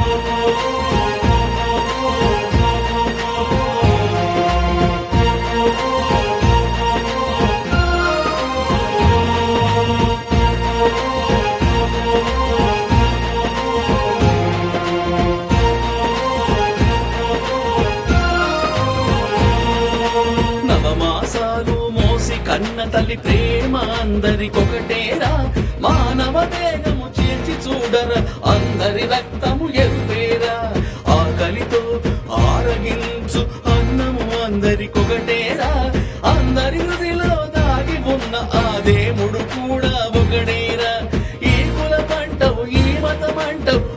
నవమాసాలు మోసి కన్న తల్లి ప్రేమ అందరికొకటేరా మానవ దేహము చేర్చి చూడరా అందరి రక్తము ఎరుపేరా ఆకలితో ఆరగించు అన్నము అందరికొకటేరా అందరి హృదిలో దాగి ఉన్న ఆ దేవుడు కూడా ఒకడేరా ఈ కుల పంటవు ఈ మతమంటవు